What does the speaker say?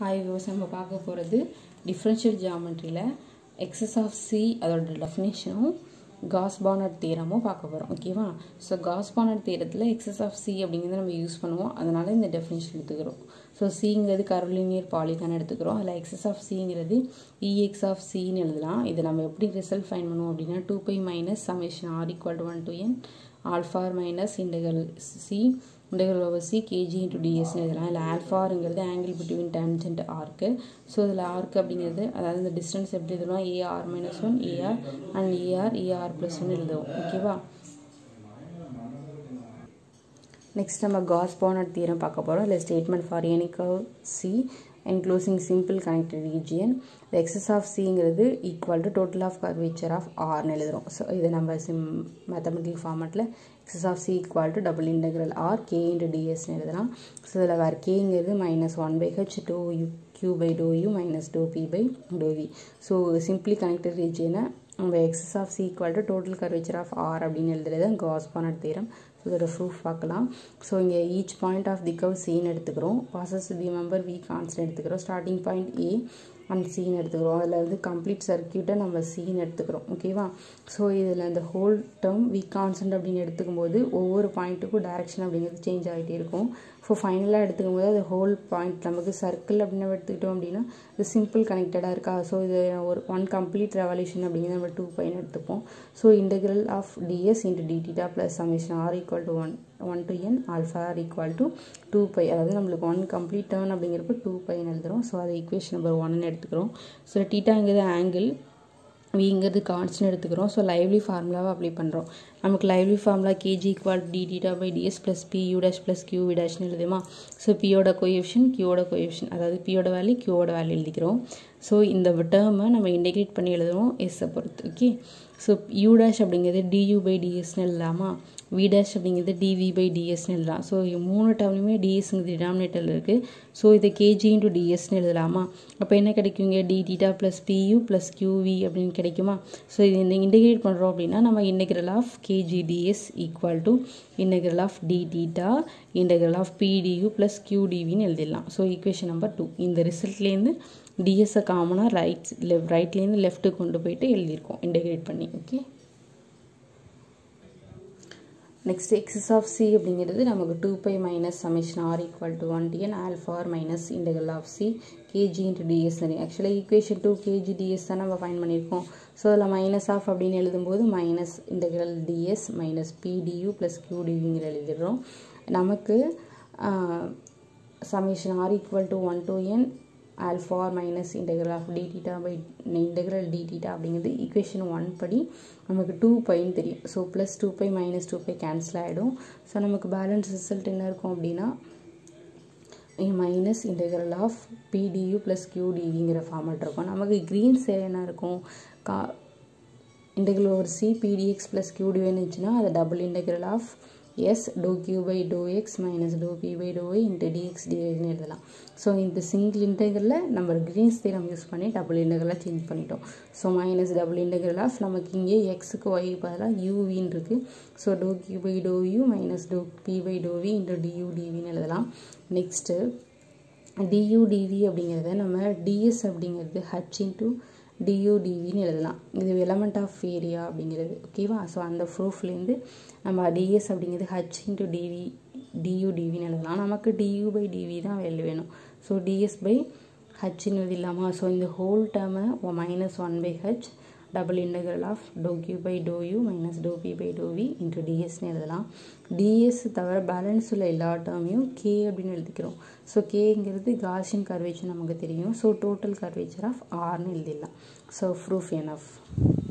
hi views நம்ம பார்க்க போகிறது டிஃப்ரென்ஷியல் ஜியாமெட்ரியில் எக்ஸஸ் ஆஃப் சி அதோட டெஃபினேஷனும் காஸ் பானட் தீரமும் பார்க்க போகிறோம் ஓகேவா ஸோ காஸ் பானட் தீரத்தில் எக்ஸஸ் ஆஃப் சி அப்படிங்கிறத நம்ம யூஸ் பண்ணுவோம் அதனால் இந்த டெஃபினேஷன் எடுத்துக்கிறோம் ஸோ சிங்கிறது கரோலினியர் பாலிகான் எடுத்துக்கிறோம் அதில் எக்ஸஸ் ஆஃப் சிங்கிறது இஎக்ஸ் ஆஃப் சின்னு எழுதலாம் இதை நம்ம எப்படி ரிசல்ட் ஃபைன் பண்ணுவோம் அப்படின்னா two pi minus summation R equal to one to N alpha R minus integral C integral over C K G into டிஎஸ்னு எழுதலாம் இல்லை ஆல்ஃபாருங்கிறது ஆங்கிள் பிட்வீன் டேன்ஜென்ட் ஆர்க்கு ஸோ இதில் ஆர்க்கு அப்படிங்கிறது அதாவது இந்த டிஸ்டன்ஸ் எப்படி எழுதலாம் A R minus one A R and A R A R plus one எழுதுவோம் ஓகேவா நெக்ஸ்ட் நம்ம காஸ் பானட் தீரம் பார்க்க போகிறோம் இல்லை statement for any curve C enclosing simple connected region the excess of cங்கிறது equal to total of curvature of rன்னு எழுதுகிறோம் ஸோ இதை நம்ம சிம் மேத்தமெட்டிக்கல் ஃபார்மேட்டில் excess of c equal to double integral r k into dsன்னு எழுதலாம் ஸோ இதில் வேறு கேங்கிறது minus one by H dou U q by dou u minus dou p by dou v so simply connected ரீஜியனை நம்ம excess of C equal to total curvature of R அப்படின்னு எழுதுறது Gauss Bonnet theorem so இதோட proof பார்க்கலாம் so இங்கே each point of the curve சின்னு எடுத்துக்கிறோம் passes the member V constant எடுத்துக்கிறோம் ஸ்டார்டிங் பாயிண்ட் ஏ அண்ட் சின்னு எடுத்துக்கிறோம் அதில் வந்து கம்ப்ளீட் சர்க்கியூட்டை நம்ம சின்னு எடுத்துக்கிறோம் ஓகேவா ஸோ இதில் இந்த ஹோல் டேர்ம் வி கான்ஸ்டன்ட் அப்படின்னு எடுத்துக்கும் போது ஒவ்வொரு பாயிண்ட்டுக்கும் டேரெக்ஷன் அப்படிங்கிறது சேஞ்ச் ஆகிட்டே இருக்கும் ஸோ ஃபைனலாக எடுத்துக்கும் போது அது ஹோல் பாயிண்ட் நமக்கு சர்க்கிள் அப்படின்னு நம்ம எடுத்துக்கிட்டோம் அப்படின்னா இது சிம்பிள் கனெக்டடாக இருக்கா ஸோ இது ஒரு ஒன் கம்ப்ளீட் ரெவல்யூஷன் அப்படிங்கிறது நம்ம டூ பைன் எடுத்துப்போம் so integral of D S into d theta plus summation R equal to one one to N alpha R equal to two pi அதாவது நம்மளுக்கு ஒன் கம்ப்ளீட் டேர்ன் அப்படிங்கிறப்ப டூ பைன்னு எழுதுகிறோம் ஸோ அது ஈக்குவேஷன் நம்பர் ஒன்னு எடுத்துக்கிறோம் ஸோ டீட்டாங்கிறது ஆங்கிள் விங்கிறது கான்ஸ்டன் எடுத்துக்கிறோம் ஸோ லைவ்லி ஃபார்முலாவை அப்ளை பண்ணுறோம் நமக்கு Liouville formula K G equal D theta by D S plus P U dash plus Q V டேஷ்னு எழுதுமா ஸோ பியோட கொயஃபிஷன் கியூவோட கொயஃபிஷன் அதாவது பியோட வேல்யூ கியூவோட வேல்யூ எழுதிக்கிறோம் ஸோ இந்த டேர்மை நம்ம இன்டெகிரேட் பண்ணி எழுதுவோம் எஸ்ஸை பொறுத்து ஓகே ஸோ யூ டேஷ் அப்படிங்கிறது டியூ பை டிஎஸ்னு எழுதலாமா வி டேஷ் அப்படிங்கிறது டிவி பை டிஎஸ்னு எழுதலாம் ஸோ மூணு டேர்ம்லையுமே டிஎஸ்ங்கிறது டினாமினேட்டரில் இருக்குது ஸோ இதை கேஜி இன்ட்டு டிஎஸ்னு எழுதலாமா அப்போ என்ன கிடைக்குங்க D theta plus P U plus Q V அப்படின்னு கிடைக்குமா ஸோ இது இந்த இன்டெகிரேட் பண்ணுறோம் அப்படின்னா நம்ம integral of K G D S equal to integral of D theta integral of P D U plus கியூடிவின்னு எழுதிடலாம் ஸோ ஈக்குவேஷன் நம்பர் டூ இந்த ரிசல்ட்லேருந்து டிஎஸ்ஸை காமனாக ரைட் லெஃப்ட் ரைட்லேருந்து லெஃப்ட்டு கொண்டு போயிட்டு எழுதியிருக்கோம் இன்டெகிரேட் பண்ணி okay next excess of C அப்படிங்கிறது நமக்கு two pi minus summation R equal to one to N alpha R minus integral of C K G into D S ஆக்சுவலாக equation two K G D S தான் நம்ம fine பண்ணியிருக்கோம் ஸோ அதில் மைனஸ் ஆஃப் அப்படின்னு எழுதும்போது minus integral D S minus P D U plus கியூடிவிங்கிற எழுதிடுறோம் நமக்கு summation R equal to one to N alpha R minus integral of D theta by integral D theta அப்படிங்கிறது ஈக்குவேஷன் ஒன் படி நமக்கு டூ பைன்னு தெரியும் so plus two pi minus two pi cancel ஆகிடும் so நமக்கு பேலன்ஸ் ரிசல்ட் என்ன இருக்கும் அப்படின்னா minus integral of P D U plus கியூடிவிங்கிற ஃபார்மேட் இருக்கும் நமக்கு க்ரீன் சைடு என்ன இருக்கும் கா integral over C P D X plus கியூடிவின்னு இருந்துச்சுன்னா அது double integral of S dou Q by dou X minus dou P by dou Y into D X டிஒய்னு எழுதலாம் ஸோ இந்த சிங்கிள் இன்டெகிரலில் நம்ம கிரீன்ஸ் தீரம் யூஸ் பண்ணி டபுள் இன்டெகிரலாக சேஞ்ச் பண்ணிட்டோம் so minus double integral of நமக்கு இங்கே எக்ஸுக்கு ஒய் பதிலாக யூவின்னு இருக்குது so dou Q by dou U minus dou P by dou V into D U டிவின்னு எழுதலாம் நெக்ஸ்ட்டு டியூ டிவி அப்படிங்கிறத நம்ம டிஎஸ் அப்படிங்கிறது ஹச் இன்ட்டு டியூடிவின்னு எழுதலாம் இது எலமெண்ட் ஆஃப் ஏரியா அப்படிங்கிறது ஓகேவா ஸோ அந்த ப்ரூஃப்லேருந்து நம்ம டிஎஸ் அப்படிங்கிறது ஹச் இன்ட்டு டிவி டியூடிவின்னு எழுதலாம் நமக்கு டியூ பை டிவி தான் வேல்யூ வேணும் ஸோ டிஎஸ் பை ஹச்ன்னு எழுதிடலாமா ஸோ இந்த ஹோல் டேர்மை minus one by H double integral of dou Q by dou U minus dou P by dou V into டிஎஸ்னு எழுதலாம் டிஎஸ் தவிர பேலன்ஸ் உள்ள எல்லா டேர்மையும் கே அப்படின்னு எழுதிக்கிறோம் ஸோ கேங்கிறது காஷியன் கர்வேச்சர் நமக்கு தெரியும் ஸோ டோட்டல் கர்வேச்சர் ஆஃப் ஆர்னு எழுதிடலாம் ஸோ ப்ரூஃப் என் ஆஃப்